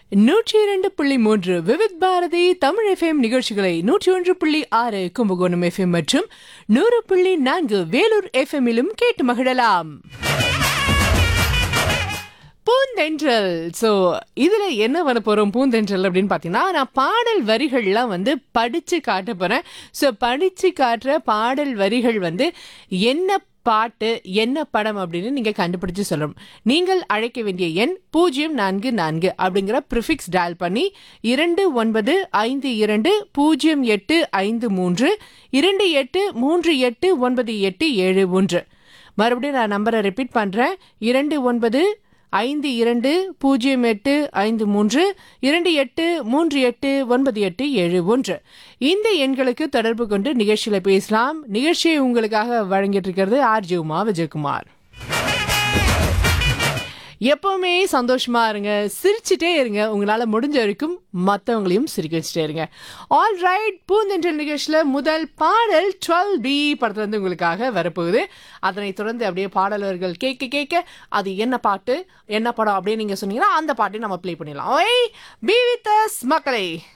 நூற்றி இரண்டு புள்ளி மூன்று விவித் பாரதி தமிழ் எஃப்எம் நிகழ்ச்சிகளை நூற்றி ஒன்று புள்ளி ஆறு கும்பகோணம் எஃப்எம் மற்றும் நூறு புள்ளி நான்கு வேலூர் எஃப்எம்மிலும் கேட்டு மகிழலாம் பூந்தென்றல் ஸோ இதில் என்ன பண்ண போகிறோம் பூந்தென்றல் அப்படின்னு பார்த்தீங்கன்னா நான் பாடல் வரிகள்லாம் வந்து படித்து காட்ட போகிறேன் ஸோ படித்து காட்டுற பாடல் வரிகள் வந்து என்ன பாட்டு என்ன படம் அப்படின்னு நீங்கள் கண்டுபிடிச்சு சொல்லணும் நீங்கள் அழைக்க வேண்டிய எண் பூஜ்ஜியம் நான்கு நான்கு அப்படிங்கிற ப்ரிஃபிக்ஸ் டயல் பண்ணி இரண்டு ஒன்பது ஐந்து இரண்டு பூஜ்ஜியம் எட்டு ஐந்து மூன்று இரண்டு எட்டு மூன்று எட்டு ஒன்பது எட்டு ஏழு ஒன்று மறுபடியும் நான் நம்பரை ரிப்பீட் பண்ணுறேன் இரண்டு ஒன்பது ஐந்து இரண்டு பூஜ்ஜியம் எட்டு ஐந்து மூன்று இரண்டு எட்டு மூன்று எட்டு ஒன்பது எட்டு ஏழு ஒன்று இந்த எண்களுக்கு தொடர்பு கொண்டு நிகழ்ச்சியில பேசலாம் நிகழ்ச்சியை உங்களுக்காக வழங்கிட்டு இருக்கிறது ஆர்ஜி உமா விஜயகுமார் எப்பவுமே சந்தோஷமா இருங்க சிரிச்சுட்டே இருங்க உங்களால முடிஞ்ச வரைக்கும் மற்றவங்களையும் சிரிக்க வச்சுட்டே இருங்க ஆல் ரைட் பூந்தென்றல் நிகழ்ச்சியில முதல் பாடல் டுவெல் பி படத்துல இருந்து உங்களுக்காக வரப்போகுது அதனை தொடர்ந்து அப்படியே பாடலர்கள் கேட்க கேட்க அது என்ன பாட்டு என்ன படம் அப்படின்னு நீங்க சொன்னீங்கன்னா அந்த பாட்டையும் நம்ம ப்ளே பண்ணிடலாம் ஓய் பி வித் மக்களே